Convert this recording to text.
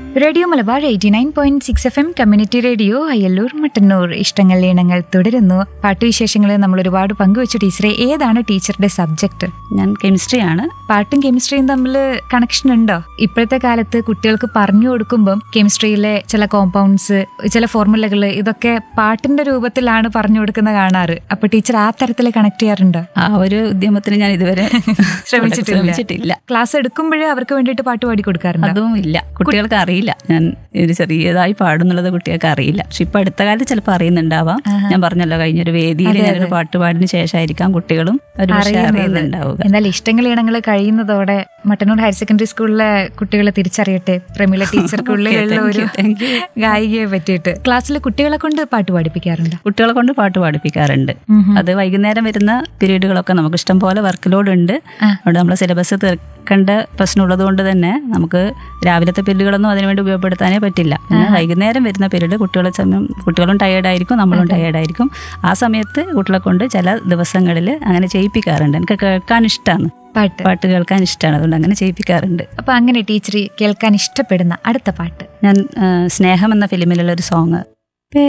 Radio Malabar eighty nine point six F M community radio Ayyallur Mattannur ഇഷ്ടങ്ങൾ ഈണങ്ങൾ തുടരുന്നു പാട്ടുവിശേഷങ്ങൾ നമ്മൾ ഒരുപാട് പങ്കുവച്ചു ടീച്ചറെ ഏതാണ് ടീച്ചറുടെ സബ്ജക്ട് ഞാൻ കെമിസ്ട്രിയാണ് പാട്ടും കെമിസ്ട്രിയും തമ്മിൽ കണക്ഷൻ ഉണ്ടോ ഇപ്പോഴത്തെ കാലത്ത് കുട്ടികൾക്ക് പറഞ്ഞു കൊടുക്കുമ്പം കെമിസ്ട്രിയിലെ ചില കോമ്പൗണ്ട്സ് ചില ഫോർമുലകൾ ഇതൊക്കെ പാട്ടിന്റെ രൂപത്തിലാണ് പറഞ്ഞു കൊടുക്കുന്ന കാണാറ് അപ്പൊ ടീച്ചർ ആ തരത്തിൽ കണക്ട് ചെയ്യാറുണ്ടോ ആ ഒരു ഉദ്യമത്തിന് ഞാൻ ഇതുവരെ ശ്രമിച്ചിട്ടില്ല. ശ്രമിച്ചിട്ടില്ല ക്ലാസ് എടുക്കുമ്പോഴേ അവർക്ക് വേണ്ടിയിട്ട് പാട്ട് പാടി കൊടുക്കാറുണ്ട് അതും ഇല്ല കുട്ടികൾക്ക് അറിയില്ല ഞാൻ ഒരു ചെറിയതായി പാടുന്നുള്ളത് കുട്ടികൾക്ക് അറിയില്ല പക്ഷെ ഇപ്പൊ അടുത്ത കാലത്ത് ചിലപ്പോൾ അറിയുന്നുണ്ടാവാം ഞാൻ പറഞ്ഞല്ലോ കഴിഞ്ഞൊരു വേദിയിൽ ഞാനൊരു പാട്ട് പാടിന് ശേഷമായിരിക്കാം കുട്ടികളും ഒരു പക്ഷേ അറിയുന്നുണ്ടാവുക എന്നാൽ ഇഷ്ടങ്ങൾ ഇണങ്ങൾ കഴിയുന്നതോടെ മട്ടന്നൂർ ഹയർ സെക്കൻഡറി സ്കൂളിലെ കുട്ടികളെ തിരിച്ചറിയട്ടെ പ്രമീള ടീച്ചർക്കുള്ളിലുള്ള ഒരു thank you. ഗായികയെ പറ്റിയിട്ട് ക്ലാസ്സിൽ കുട്ടികളെ കൊണ്ട് പാട്ട് പാടിപ്പിക്കാറുണ്ട് കുട്ടികളെ കൊണ്ട് പാട്ട് പാടിപ്പിക്കാറുണ്ട് അത് വൈകുന്നേരം വരുന്ന പീരീഡുകളൊക്കെ നമുക്ക് ഇഷ്ടം പോലെ വർക്ക് ലോഡ് ഉണ്ട് അവിടെ നമ്മൾ സിലബസ് തീർക്കേണ്ട പ്രശ്നമുള്ളത് കൊണ്ട് തന്നെ നമുക്ക് രാവിലത്തെ പീരീഡുകളൊന്നും അതിനുവേണ്ടി ഉപയോഗപ്പെടുത്താനേ പറ്റില്ല പിന്നെ വൈകുന്നേരം വരുന്ന പീരീഡ് കുട്ടികളെ സമയം കുട്ടികളും ടയേർഡായിരിക്കും നമ്മളും ടയേർഡായിരിക്കും ആ സമയത്ത് കുട്ടികളെ കൊണ്ട് ചില ദിവസങ്ങളിൽ അങ്ങനെ ചെയ്യിപ്പിക്കാറുണ്ട് എനിക്ക് കേൾക്കാൻ ഇഷ്ടമാണ് പാട്ട് പാട്ട് കേൾക്കാൻ ഇഷ്ടമാണ് അതുകൊണ്ട് അങ്ങനെ ചെയ്യിപ്പിക്കാറുണ്ട് അപ്പൊ അങ്ങനെ ടീച്ചർ കേൾക്കാൻ ഇഷ്ടപ്പെടുന്ന അടുത്ത പാട്ട് ഞാൻ ആ, സ്നേഹം എന്ന ഫിലിമിലുള്ള ഒരു സോങ്